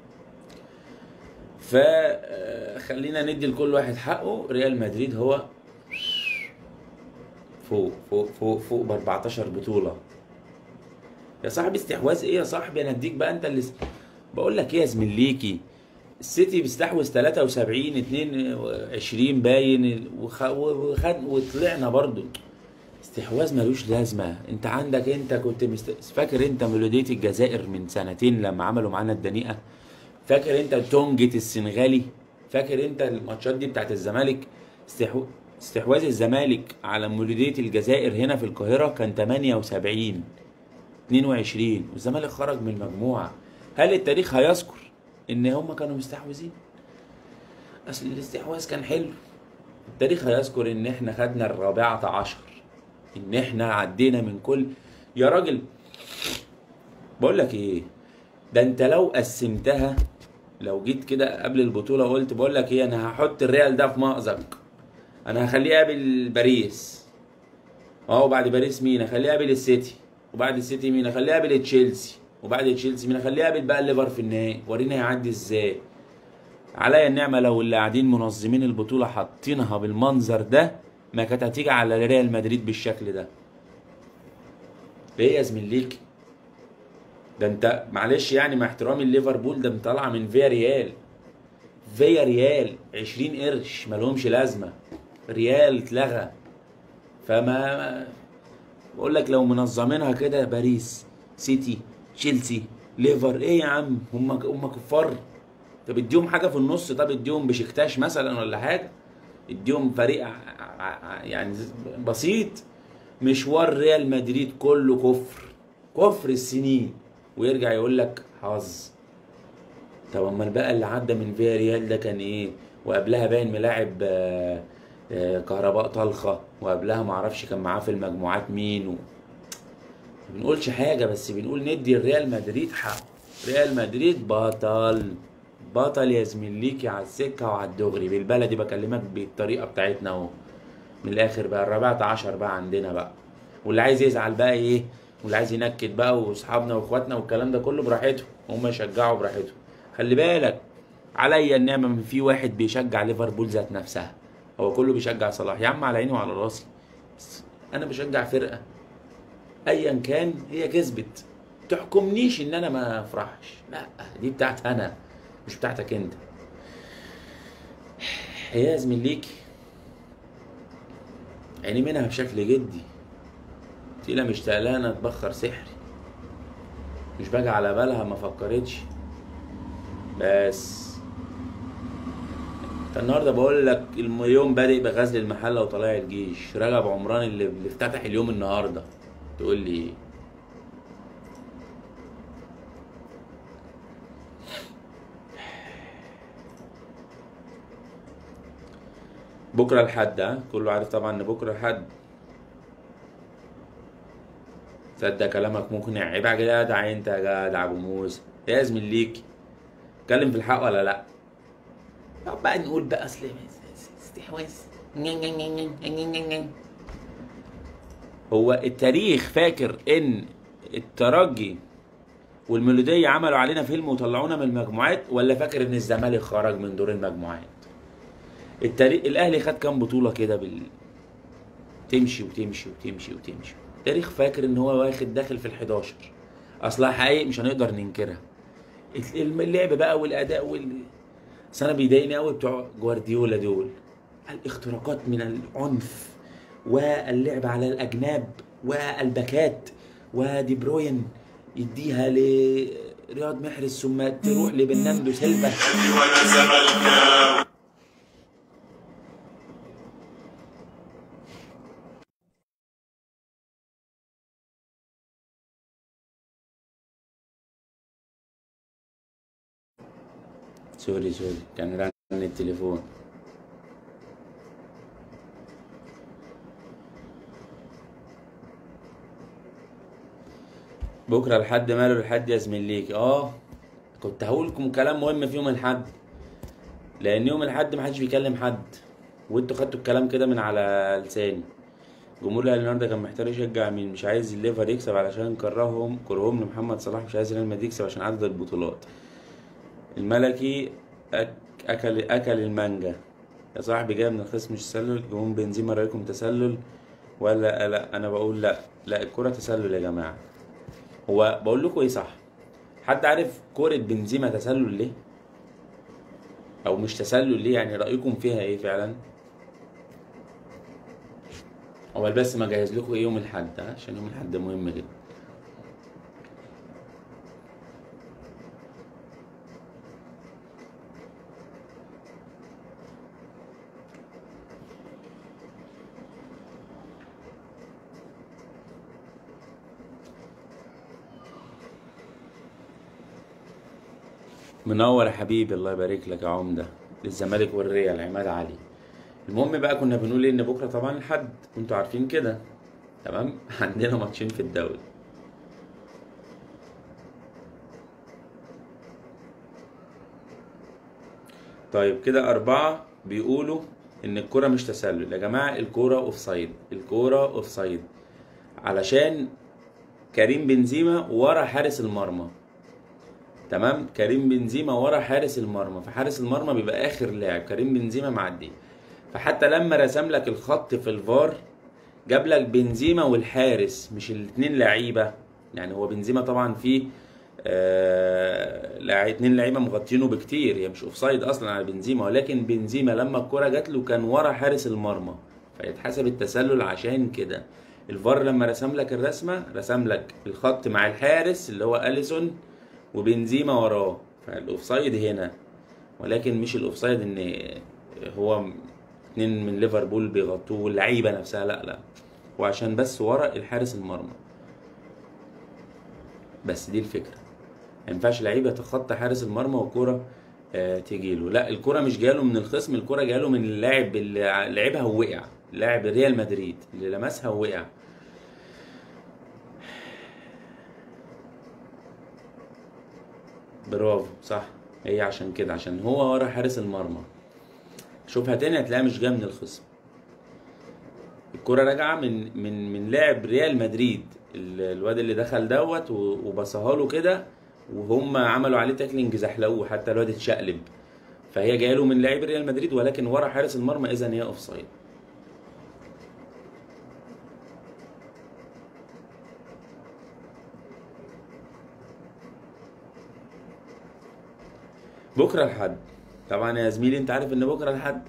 فخلينا ندي لكل واحد حقه ريال مدريد هو فوق فوق فوق فوق ب 14 بطوله يا صاحبي استحواذ ايه يا صاحبي انا اديك بقى انت اللي بقول لك ايه يا زميليكي السيتي بيستحوذ 73 22 باين وخد وطلعنا برضو استحواذ ملوش لازمه انت عندك انت كنت مست... فاكر انت ميلوديه الجزائر من سنتين لما عملوا معانا الدنيئه فاكر انت تونجة السنغالي فاكر انت الماتشات دي بتاعت الزمالك استحو... استحواذ الزمالك على مولودية الجزائر هنا في القاهرة كان 78 22 والزمالك خرج من المجموعة هل التاريخ هيذكر ان هم كانوا مستحوذين اصل الاستحواذ كان حلو التاريخ هيذكر ان احنا خدنا الرابعة عشر ان احنا عدينا من كل يا راجل بقول لك ايه ده انت لو قسمتها لو جيت كده قبل البطوله قلت بقول لك ايه انا هحط الريال ده في مأزق انا هخليه قابل باريس اه وبعد باريس مين اخليه قابل السيتي وبعد السيتي مين اخليه قابل تشيلسي وبعد تشيلسي مين اخليه قابل بقى الليفر في النهائي ورينا هيعدي ازاي عليا النعمه لو اللي قاعدين منظمين البطوله حاطينها بالمنظر ده ما كانت هتيجي على ريال مدريد بالشكل ده ليه يا زميليك ده انت معلش يعني مع احترامي ليفربول ده طالعه من فيا ريال فيا ريال 20 قرش مالهمش لازمه ريال اتلغى فما بقول لك لو منظمينها كده باريس سيتي تشيلسي ليفر ايه يا عم هم هم كفار طب اديهم حاجه في النص طب اديهم بشكتاش مثلا ولا حاجه اديهم فريق ع- ع- يعني بسيط مشوار ريال مدريد كله كفر كفر السنين ويرجع يقول لك حظ طب امال بقى اللي عدى من فيا ريال ده كان ايه وقبلها باين ملاعب آه، آه، كهرباء طلخه وقبلها معرفش كان معاه في المجموعات مين و... ما بنقولش حاجه بس بنقول ندي الريال مدريد حق ريال مدريد بطل بطل يا زميليكي على السكه وعلى الدغري بالبلدي بكلمك بالطريقه بتاعتنا اهو من الاخر بقى الرابعة عشر بقى عندنا بقى واللي عايز يزعل بقى ايه واللي عايز ينكد بقى واصحابنا واخواتنا والكلام ده كله براحتهم هم يشجعوا براحتهم خلي بالك عليا النعمة من في واحد بيشجع ليفربول ذات نفسها هو كله بيشجع صلاح يا عم على عيني وعلى راسي بس انا بشجع فرقة ايا كان هي كسبت تحكمنيش ان انا ما افرحش لا دي بتاعت انا مش بتاعتك انت يا زميليكي عيني منها بشكل جدي تقيلة مشتاق لها انا اتبخر سحري مش باجي على بالها ما فكرتش بس انت النهارده بقول لك اليوم بادئ بغزل المحله وطلائع الجيش رجب عمران اللي, اللي افتتح اليوم النهارده تقول لي ايه بكره الحد ها كله عارف طبعا ان بكره الحد صدق كلامك مقنع عيب يا جدع انت يا جدع ابو موسى يا زميليك اتكلم في الحق ولا لا طب بقى نقول بقى اصل استحواذ هو التاريخ فاكر ان الترجي والميلودية عملوا علينا فيلم وطلعونا من المجموعات ولا فاكر ان الزمالك خرج من دور المجموعات التاريخ الاهلي خد كام بطوله كده بال تمشي وتمشي وتمشي وتمشي التاريخ فاكر ان هو واخد داخل في ال11 اصلها حقيقي مش هنقدر ننكرها اللعب بقى والاداء وال بس انا بيضايقني قوي بتوع جوارديولا دول الاختراقات من العنف واللعب على الاجناب والباكات ودي بروين يديها لرياض محرز ثم تروح لبرناردو سيلفا وانا زملكاوي سوري سوري كان رن التليفون بكره الحد ماله الحد يا زميليك اه كنت هقول لكم كلام مهم في يوم الحد لان يوم الحد محدش بيكلم حد وانتوا خدتوا الكلام كده من على لساني جمهور الاهلي النهارده كان محتار يشجع مين مش عايز الليفر يكسب علشان كرههم كرههم لمحمد صلاح مش عايز ريال مدريد يكسب عشان عدد البطولات الملكي أك... اكل اكل المانجا يا صاحبي جاي من الخصم مش تسلل جمهور بنزيما رايكم تسلل ولا لا انا بقول لا لا الكرة تسلل يا جماعه هو بقول لكم ايه صح حد عارف كرة بنزيما تسلل ليه او مش تسلل ليه يعني رايكم فيها ايه فعلا اول بس ما جهز لكم ايه يوم الاحد ها؟ عشان يوم الاحد مهم جدا منور يا حبيبي الله يبارك لك يا عمده للزمالك والريال عماد علي المهم بقى كنا بنقول إيه ان بكره طبعا الحد وانتوا عارفين كده تمام عندنا ماتشين في الدوري طيب كده أربعة بيقولوا إن الكرة مش تسلل يا جماعة الكرة أوفسايد الكرة أوفسايد علشان كريم بنزيما ورا حارس المرمى تمام كريم بنزيما ورا حارس المرمى فحارس المرمى بيبقى آخر لاعب كريم بنزيما معدي فحتى لما رسم لك الخط في الفار جاب لك بنزيما والحارس مش الاتنين لعيبه يعني هو بنزيما طبعا فيه آه لاعب- اتنين لعيبه مغطينه بكتير هي مش اوفسايد اصلا على بنزيما ولكن بنزيما لما الكره جات له كان ورا حارس المرمى فيتحسب التسلل عشان كده الفار لما رسم لك الرسمه رسم لك الخط مع الحارس اللي هو اليسون وبنزيما وراه فالاوفسايد هنا ولكن مش الاوفسايد ان هو اتنين من ليفربول بيغطوه واللعيبه نفسها لا لا وعشان بس ورا الحارس المرمى بس دي الفكره ما ينفعش لعيب يتخطى حارس المرمى والكوره آه تيجي له لا الكوره مش جاله من الخصم الكوره جاله من اللاعب اللي لعبها ووقع لاعب ريال مدريد اللي لمسها ووقع برافو صح هي عشان كده عشان هو ورا حارس المرمى شوفها تاني هتلاقيها مش جايه من الخصم الكرة راجعة من من من لاعب ريال مدريد ال- الواد اللي دخل دوت و- وبصها له كده وهم عملوا عليه تاكلينج زحلقوه حتى الواد اتشقلب فهي جايه له من لاعب ريال مدريد ولكن ورا حارس المرمى اذا هي اوف سايد بكره الحد طبعا يا زميلي انت عارف ان بكره الحد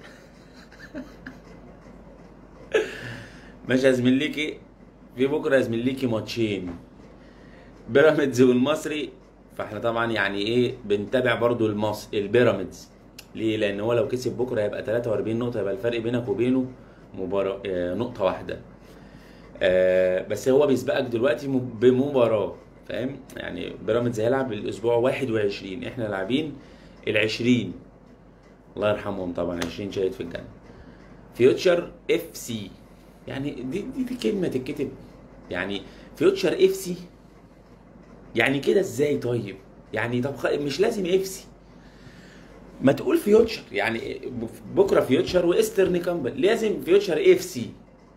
ماشي يا زميليكي في بكره يا زميليكي ماتشين بيراميدز والمصري فاحنا طبعا يعني ايه بنتابع برضو المص البيراميدز ليه لان هو لو كسب بكره هيبقى 43 نقطه يبقى الفرق بينك وبينه مباراه آه نقطه واحده آه بس هو بيسبقك دلوقتي م- بمباراه فاهم يعني بيراميدز هيلعب الاسبوع 21 احنا لاعبين ال 20 الله يرحمهم طبعا 20 شهيد في الجنه فيوتشر اف سي يعني دي, دي دي كلمه تتكتب يعني فيوتشر اف سي يعني كده ازاي طيب يعني طب خ- مش لازم اف سي ما تقول فيوتشر يعني بكره فيوتشر وايسترن كامبل لازم فيوتشر اف سي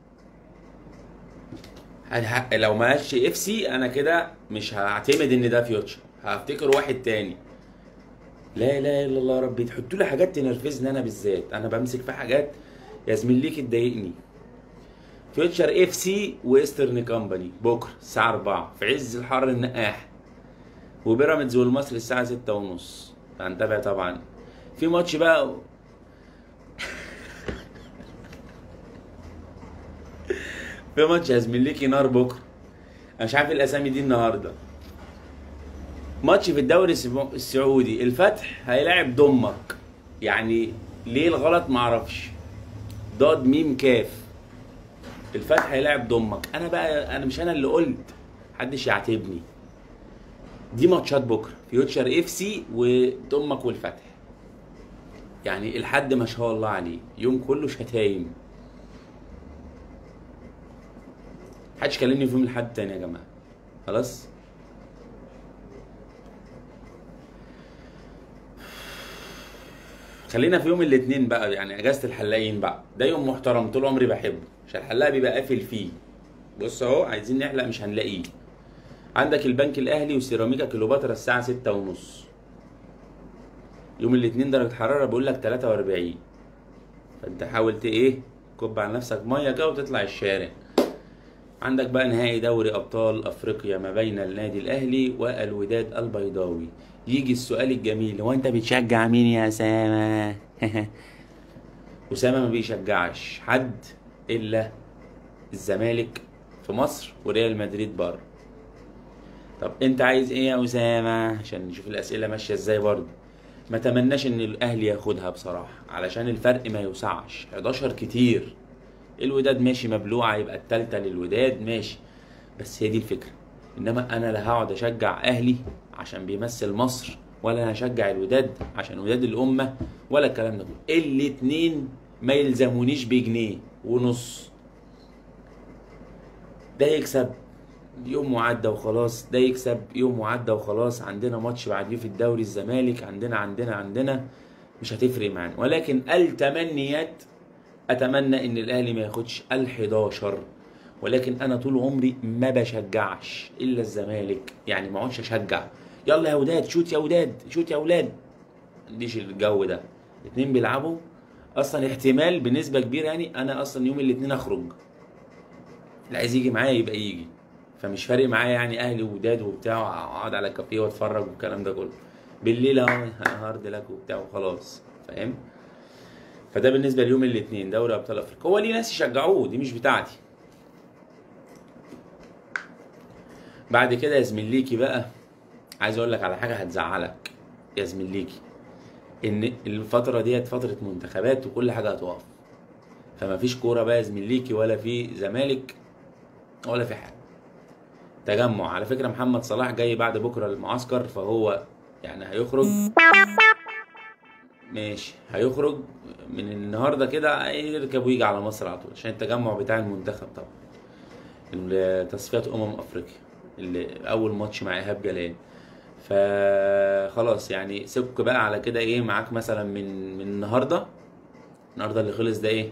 هل- لو ما قالش اف سي انا كده مش هعتمد ان ده فيوتشر هفتكر واحد تاني لا اله الا الله يا ربي تحطوا لي حاجات تنرفزني انا بالذات انا بمسك في حاجات يا زميليك تضايقني فيوتشر اف سي وايسترن كامباني بكره الساعه 4 في عز الحر النقاح وبيراميدز والمصري الساعه 6 ونص هنتابع طبعا في ماتش بقى في ماتش يا زميليكي نار بكره انا مش عارف الاسامي دي النهارده ماتش في الدوري السبو- السعودي الفتح هيلاعب ضمك يعني ليه الغلط معرفش ضاد ميم كاف الفتح هيلاعب ضمك انا بقى انا مش انا اللي قلت محدش يعاتبني دي ماتشات بكره فيوتشر اف سي وضمك والفتح يعني الحد ما شاء الله عليه يوم كله شتايم محدش كلمني في يوم الحد تاني يا جماعه خلاص خلينا في يوم الاثنين بقى يعني اجازه الحلاقين بقى ده يوم محترم طول عمري بحبه عشان الحلاق بيبقى قافل فيه بص اهو عايزين نحلق مش هنلاقيه عندك البنك الاهلي وسيراميكا كليوباترا الساعه ستة ونص يوم الاثنين درجه حراره بقول لك 43 فانت حاولت ايه كب على نفسك ميه كده وتطلع الشارع عندك بقى نهائي دوري ابطال افريقيا ما بين النادي الاهلي والوداد البيضاوي يجي السؤال الجميل هو انت بتشجع مين يا اسامه اسامه ما بيشجعش حد الا الزمالك في مصر وريال مدريد بره طب انت عايز ايه يا اسامه عشان نشوف الاسئله ماشيه ازاي برضه ما تمناش ان الاهلي ياخدها بصراحه علشان الفرق ما يوسعش 11 كتير الوداد ماشي مبلوعه يبقى التالتة للوداد ماشي بس هي دي الفكره انما انا لا هقعد اشجع اهلي عشان بيمثل مصر ولا انا هشجع الوداد عشان وداد الامه ولا الكلام ده كله الاتنين ما يلزمونيش بجنيه ونص ده يكسب يوم وعدى وخلاص ده يكسب يوم وعدى وخلاص عندنا ماتش بعديه في الدوري الزمالك عندنا عندنا عندنا مش هتفرق معانا ولكن التمنيات اتمنى ان الاهلي ما ياخدش ال11 ولكن انا طول عمري ما بشجعش الا الزمالك يعني ما اقعدش اشجع يلا يا وداد شوت يا وداد شوت يا ولاد ما عنديش الجو ده الاثنين بيلعبوا اصلا احتمال بنسبه كبيره يعني انا اصلا يوم الاثنين اخرج اللي عايز يجي معايا يبقى يجي فمش فارق معايا يعني اهلي ووداد وبتاع اقعد على كافيه واتفرج والكلام ده كله بالليل اهو هارد لك وبتاع وخلاص فاهم فده بالنسبه ليوم الاثنين دوري ابطال افريقيا هو ليه ناس يشجعوه دي مش بتاعتي بعد كده يا زميليكي بقى عايز اقول لك على حاجه هتزعلك يا زميليكي ان الفتره ديت فتره منتخبات وكل حاجه هتقف فما فيش كوره بقى يا زميليكي ولا في زمالك ولا في حاجه تجمع على فكره محمد صلاح جاي بعد بكره المعسكر فهو يعني هيخرج ماشي هيخرج من النهارده كده هيركب ويجي على مصر على طول عشان التجمع بتاع المنتخب طبعا تصفيات امم افريقيا اللي اول ماتش مع ايهاب جلال فخلاص يعني سك بقى على كده ايه معاك مثلا من من النهارده النهارده اللي خلص ده ايه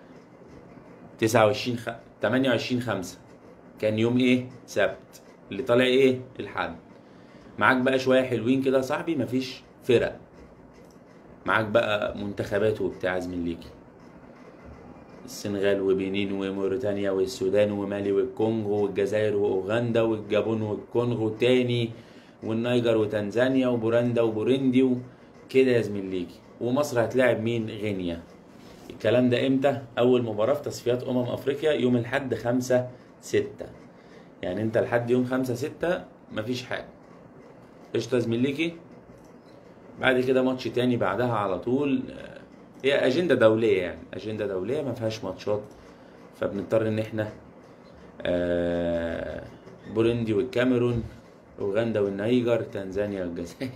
29 خ... 28 5 كان يوم ايه سبت اللي طالع ايه الحد معاك بقى شويه حلوين كده يا صاحبي مفيش فرق معاك بقى منتخبات وبتاع زميليكي السنغال وبنين وموريتانيا والسودان ومالي والكونغو والجزائر واوغندا والجابون والكونغو تاني والنيجر وتنزانيا وبورندا وبورندي وكده يا زميليكي ومصر هتلاعب مين غينيا الكلام ده امتى اول مباراة في تصفيات امم افريقيا يوم الحد خمسة ستة يعني انت لحد يوم خمسة ستة مفيش حاجة قشطة يا زميليكي بعد كده ماتش تاني بعدها على طول آه، هي اجنده دوليه يعني اجنده دوليه ما فيهاش ماتشات فبنضطر ان احنا آه، بوروندي والكاميرون اوغندا والنيجر تنزانيا والجزائر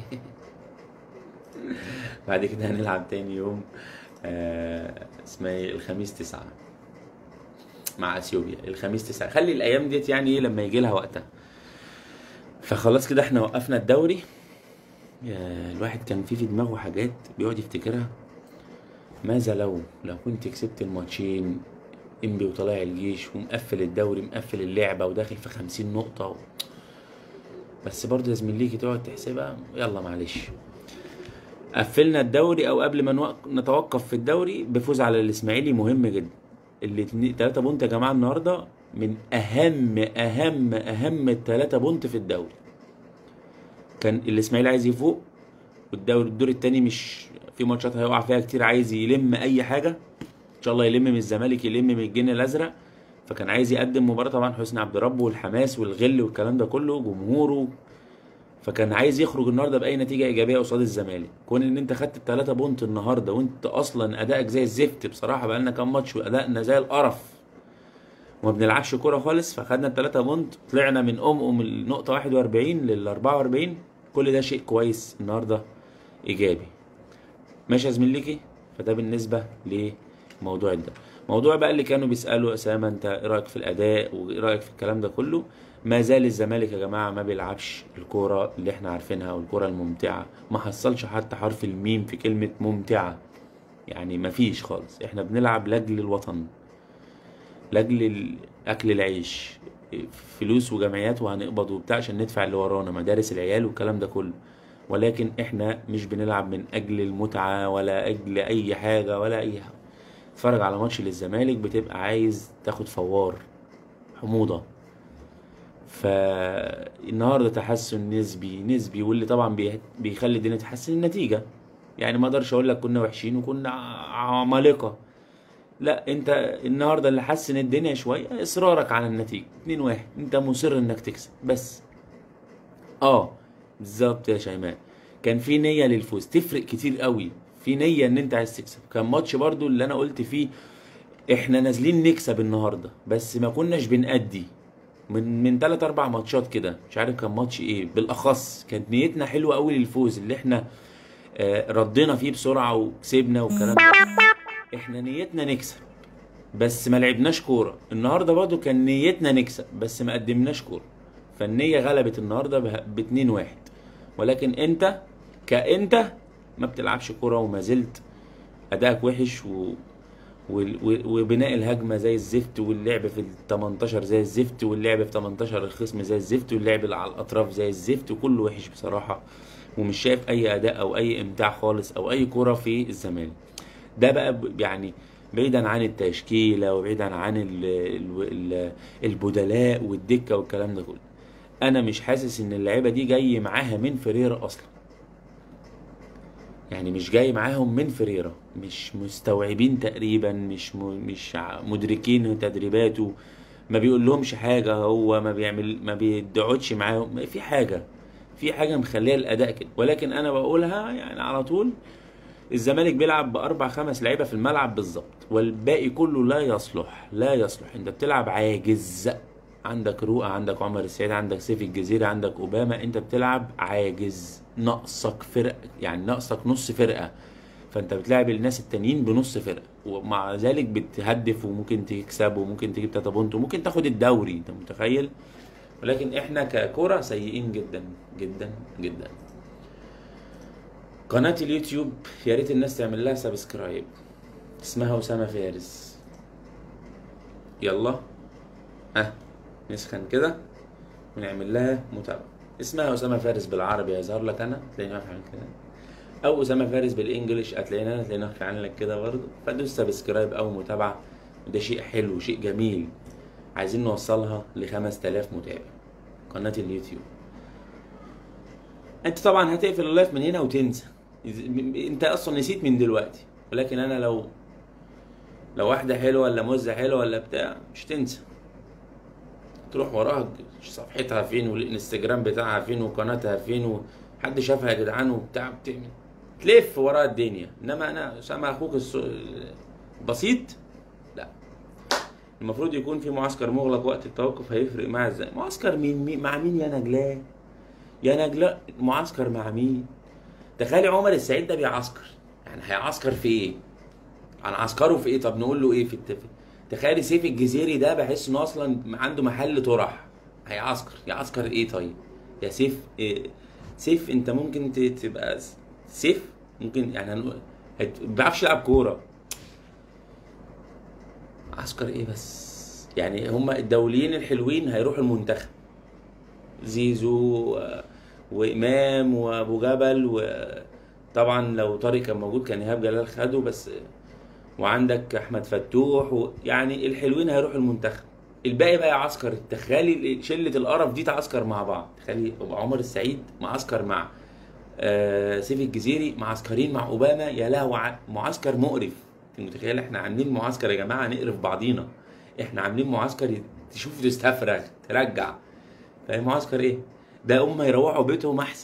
بعد كده هنلعب تاني يوم آه، اسمها ايه الخميس تسعة مع اثيوبيا الخميس تسعة خلي الايام ديت يعني ايه لما يجي لها وقتها فخلاص كده احنا وقفنا الدوري يا الواحد كان في في دماغه حاجات بيقعد يفتكرها ماذا لو لو كنت كسبت الماتشين انبي وطلائع الجيش ومقفل الدوري مقفل اللعبة وداخل في خمسين نقطة و... بس برضه يا زميليكي تقعد تحسبها يلا معلش قفلنا الدوري او قبل ما نوق- نتوقف في الدوري بفوز على الاسماعيلي مهم جدا الاتنين تلاتة بونت يا جماعة النهاردة من اهم اهم اهم التلاتة بونت في الدوري كان الاسماعيلي عايز يفوق والدوري الدور التاني مش في ماتشات هيقع فيها كتير عايز يلم اي حاجه ان شاء الله يلم من الزمالك يلم من الجن الازرق فكان عايز يقدم مباراه طبعا حسني عبد ربه والحماس والغل والكلام ده كله جمهوره فكان عايز يخرج النهارده باي نتيجه ايجابيه قصاد الزمالك كون ان انت خدت الثلاثه بونت النهارده وانت اصلا ادائك زي الزفت بصراحه بقالنا كام ماتش وادائنا زي القرف وما بنلعبش كوره خالص فخدنا الثلاثه بونت طلعنا من ام ام النقطه 41 لل 44 كل ده شيء كويس النهارده ايجابي ماشي يا زميليكي فده بالنسبه لموضوع ده موضوع بقى اللي كانوا بيسالوا اسامه انت ايه رايك في الاداء وايه رايك في الكلام ده كله ما زال الزمالك يا جماعه ما بيلعبش الكوره اللي احنا عارفينها والكوره الممتعه ما حصلش حتى حرف الميم في كلمه ممتعه يعني ما فيش خالص احنا بنلعب لاجل الوطن لاجل ال- اكل العيش فلوس وجمعيات وهنقبض وبتاع عشان ندفع اللي ورانا مدارس العيال والكلام ده كله ولكن احنا مش بنلعب من اجل المتعه ولا اجل اي حاجه ولا اي حاجه تتفرج على ماتش للزمالك بتبقى عايز تاخد فوار حموضه فالنهارده تحسن نسبي نسبي واللي طبعا بي- بيخلي الدنيا تحسن النتيجه يعني ما اقدرش اقول لك كنا وحشين وكنا عمالقه لا انت النهارده اللي حسن الدنيا شويه اصرارك على النتيجه 2 1 انت مصر انك تكسب بس اه بالظبط يا شيماء كان في نيه للفوز تفرق كتير قوي في نيه ان انت عايز تكسب كان ماتش برضو اللي انا قلت فيه احنا نازلين نكسب النهارده بس ما كناش بنأدي من من ثلاث اربع ماتشات كده مش عارف كان ماتش ايه بالاخص كانت نيتنا حلوه قوي للفوز اللي احنا آه، ردينا فيه بسرعه وكسبنا والكلام ده احنا نيتنا نكسب بس ما لعبناش كوره النهارده برضو كان نيتنا نكسب بس ما قدمناش كوره فالنيه غلبت النهارده ب 2 1 ولكن انت كانت ما بتلعبش كوره وما زلت ادائك وحش و... وال- و- وبناء الهجمه زي الزفت واللعب في ال 18 زي الزفت واللعب في 18 الخصم زي الزفت واللعب اللي على الاطراف زي الزفت وكله وحش بصراحه ومش شايف اي اداء او اي امتاع خالص او اي كوره في الزمالك ده بقى ب- يعني بعيدا عن التشكيله وبعيدا عن ال ال ال البدلاء والدكه والكلام ده كله انا مش حاسس ان اللعيبه دي جاي معاها من فريرة اصلا يعني مش جاي معاهم من فريرة مش مستوعبين تقريبا مش م... مش ع- مدركين تدريباته ما بيقول لهمش حاجه هو ما بيعمل ما بيدعوش معاهم ما في حاجه في حاجه مخليه الاداء كده ولكن انا بقولها يعني على طول الزمالك بيلعب باربع خمس لعيبه في الملعب بالظبط والباقي كله لا يصلح لا يصلح انت بتلعب عاجز عندك رؤى عندك عمر السعيد عندك سيف الجزيرة عندك اوباما انت بتلعب عاجز ناقصك فرق يعني ناقصك نص فرقه فانت بتلعب الناس التانيين بنص فرقه ومع ذلك بتهدف وممكن تكسب وممكن تجيب تلاته بونت وممكن تاخد الدوري انت متخيل ولكن احنا ككرة سيئين جدا جدا جدا قناة اليوتيوب يا ريت الناس تعمل لها سبسكرايب اسمها أسامة فارس يلا ها نسخن كده ونعمل لها متابعة اسمها أسامة فارس بالعربي هيظهر لك أنا تلاقيني واقف عامل كده أو أسامة فارس بالإنجلش هتلاقيني أنا تلاقيني واقف عامل لك كده برضه فدوس سبسكرايب أو متابعة وده شيء حلو شيء جميل عايزين نوصلها ل 5000 متابع قناة اليوتيوب انت طبعا هتقفل اللايف من هنا وتنسى انت اصلا نسيت من دلوقتي ولكن انا لو لو واحدة حلوة ولا موزة حلوة ولا بتاع مش تنسى تروح وراها صفحتها فين والانستجرام بتاعها فين وقناتها فين وحد شافها يا جدعان وبتاع بتعمل تلف وراها الدنيا انما انا اسامه اخوك الس- البسيط لا المفروض يكون في معسكر مغلق وقت التوقف هيفرق معاه ازاي معسكر مين, مين مع مين يا نجلاء يا نجلاء معسكر مع مين تخيلي عمر السعيد ده بيعسكر يعني هيعسكر في ايه هنعسكره في ايه طب نقول له ايه في التف... تخيلي سيف الجزيري ده بحس انه اصلا عنده محل طرح هيعسكر يعسكر ايه طيب يا سيف إيه؟ سيف انت ممكن ت- تبقى س- سيف ممكن يعني هنقول هت- ما بيعرفش يلعب كوره عسكر ايه بس يعني هم الدوليين الحلوين هيروحوا المنتخب زيزو و- وامام وابو جبل وطبعا لو طارق كان موجود كان ايهاب جلال خده بس وعندك احمد فتوح و... يعني الحلوين هيروحوا المنتخب الباقي بقى يعسكر تخيلي شله القرف دي تعسكر مع بعض تخيلي يبقى عمر السعيد معسكر مع آه سيف الجزيري معسكرين مع اوباما يا لهوي ع- معسكر مقرف انت متخيل احنا عاملين معسكر يا جماعه نقرف بعضينا احنا عاملين معسكر ي- تشوف تستفرغ ترجع فاهم معسكر ايه ده هم يروحوا بيتهم احسن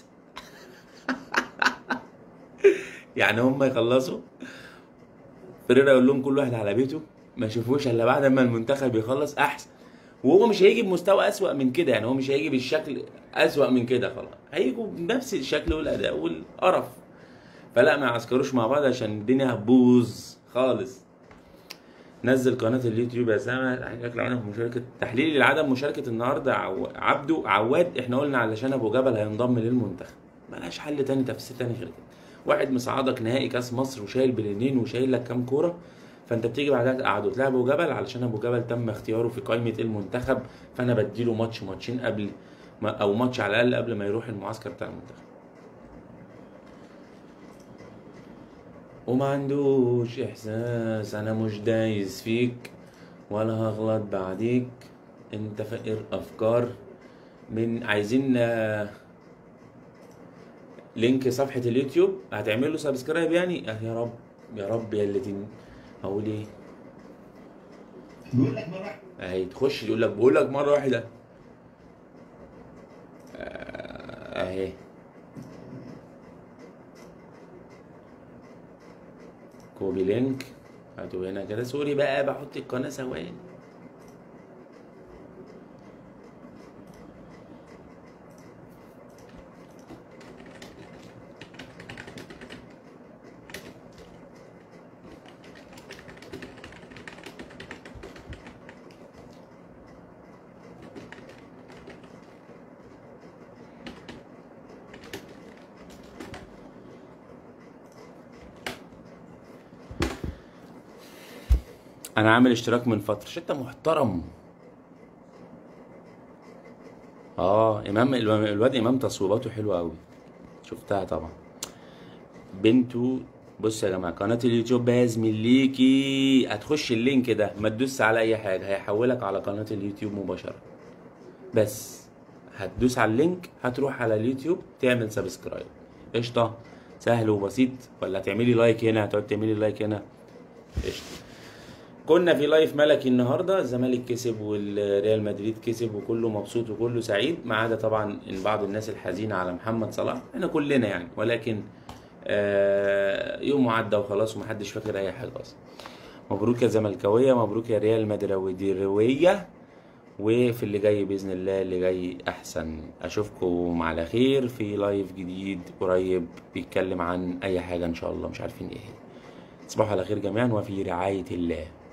يعني هم يخلصوا فريرا يقول لهم كل واحد على بيته ما يشوفوش الا بعد ما المنتخب يخلص احسن وهو مش هيجي بمستوى اسوأ من كده يعني هو مش هيجي بالشكل اسوأ من كده خلاص هيجوا بنفس الشكل والاداء والقرف فلا ما يعسكروش مع بعض عشان الدنيا هتبوظ خالص نزل قناة اليوتيوب يا سامة حكاك لعنة في مشاركة تحليل لعدم مشاركة النهاردة عو... عبده عواد احنا قلنا علشان ابو جبل هينضم للمنتخب ملهاش حل تاني تفسير تاني غير كده واحد مصعدك نهائي كاس مصر وشايل بلينين وشايل لك كام كوره فانت بتيجي بعدها تقعده تلعب ابو جبل علشان ابو جبل تم اختياره في قائمه المنتخب فانا بديله ماتش ماتشين قبل ما او ماتش على الاقل قبل ما يروح المعسكر بتاع المنتخب وما عندوش احساس انا مش دايس فيك ولا هغلط بعديك انت فقير افكار من عايزين آه، لينك صفحة اليوتيوب هتعمل له سبسكرايب يعني آه يا رب يا رب يا اللي تن هقول ايه بيقول لك مرة اهي تخش يقول لك بقول لك مرة واحدة آه، اهي كوبي لينك هاتوا هنا كده سوري بقى بحط القناة ثواني انا عامل اشتراك من فتره شتا محترم اه امام الو- الواد امام تصويباته حلوه قوي شفتها طبعا بنته بص يا جماعه قناه اليوتيوب بازمي ليكي هتخش اللينك ده ما تدوس على اي حاجه هيحولك على قناه اليوتيوب مباشره بس هتدوس على اللينك هتروح على اليوتيوب تعمل سبسكرايب قشطه سهل وبسيط ولا هتعملي لايك هنا هتقعد تعملي لايك هنا قشطه كنا في لايف ملكي النهارده الزمالك كسب والريال مدريد كسب وكله مبسوط وكله سعيد ما عدا طبعا ان بعض الناس الحزينه على محمد صلاح احنا كلنا يعني ولكن آه يوم عدى وخلاص ومحدش فاكر اي حاجه اصلا مبروك يا زملكاويه مبروك يا ريال مدريديرويه وفي اللي جاي باذن الله اللي جاي احسن اشوفكم على خير في لايف جديد قريب بيتكلم عن اي حاجه ان شاء الله مش عارفين ايه تصبحوا على خير جميعا وفي رعايه الله